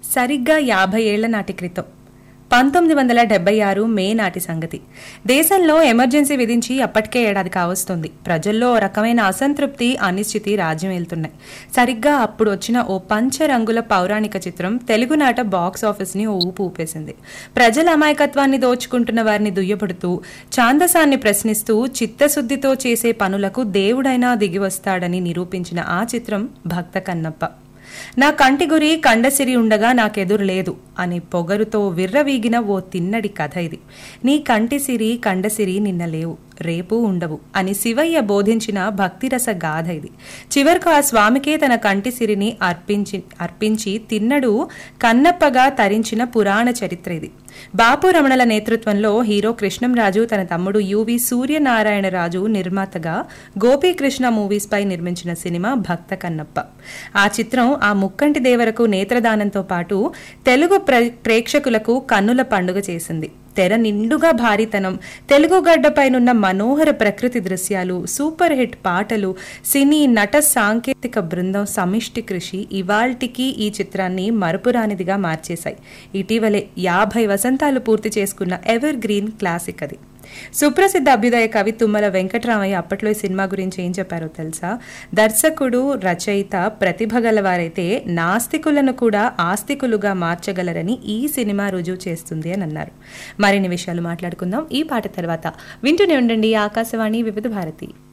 సరిగ్గా యాభై ఏళ్ల నాటి క్రితం పంతొమ్మిది వందల డెబ్బై ఆరు మే నాటి సంగతి దేశంలో ఎమర్జెన్సీ విధించి అప్పటికే ఏడాది కావస్తుంది ప్రజల్లో ఓ రకమైన అసంతృప్తి అనిశ్చితి రాజ్యం వెళ్తున్నాయి సరిగ్గా అప్పుడు వచ్చిన ఓ పంచరంగుల పౌరాణిక చిత్రం తెలుగునాట బాక్స్ ఆఫీస్ ని ఓ ఊపు ఊపేసింది ప్రజల అమాయకత్వాన్ని దోచుకుంటున్న వారిని దుయ్యబడుతూ ఛాందసాన్ని ప్రశ్నిస్తూ చిత్తశుద్ధితో చేసే పనులకు దేవుడైనా దిగి వస్తాడని నిరూపించిన ఆ చిత్రం భక్త కన్నప్ప నా కంటి గురి కండసిరి ఉండగా నాకెదురు లేదు అని పొగరుతో విర్రవీగిన ఓ తిన్నడి కథ ఇది నీ కంటి సిరి కండసిరి నిన్న లేవు రేపు ఉండవు అని శివయ్య బోధించిన భక్తిరస గాథ ఇది చివరకు ఆ స్వామికే తన కంటి సిరిని అర్పించి అర్పించి తిన్నడు కన్నప్పగా తరించిన పురాణ చరిత్ర ఇది బాపు రమణల నేతృత్వంలో హీరో కృష్ణంరాజు తన తమ్ముడు యువి సూర్యనారాయణరాజు నిర్మాతగా గోపీకృష్ణ మూవీస్ పై నిర్మించిన సినిమా భక్త కన్నప్ప ఆ చిత్రం ఆ ముక్కంటి దేవరకు నేత్రదానంతో పాటు తెలుగు ప్ర- ప్రేక్షకులకు కన్నుల పండుగ చేసింది తెర నిండుగా భారీతనం తెలుగు గడ్డపైనున్న మనోహర ప్రకృతి దృశ్యాలు సూపర్ హిట్ పాటలు సినీ నట సాంకేతిక బృందం సమిష్టి కృషి ఇవాల్టికి ఈ చిత్రాన్ని మరపురానిదిగా మార్చేశాయి ఇటీవలే యాభై వసంతాలు పూర్తి చేసుకున్న ఎవర్ గ్రీన్ క్లాసిక్ అది సుప్రసిద్ధ అభ్యుదయ కవి తుమ్మల వెంకటరామయ్య అప్పట్లో ఈ సినిమా గురించి ఏం చెప్పారో తెలుసా దర్శకుడు రచయిత ప్రతిభ గలవారైతే నాస్తికులను కూడా ఆస్తికులుగా మార్చగలరని ఈ సినిమా రుజువు చేస్తుంది అని అన్నారు మరిన్ని విషయాలు మాట్లాడుకుందాం ఈ పాట తర్వాత వింటూనే ఉండండి ఆకాశవాణి వివిధ భారతి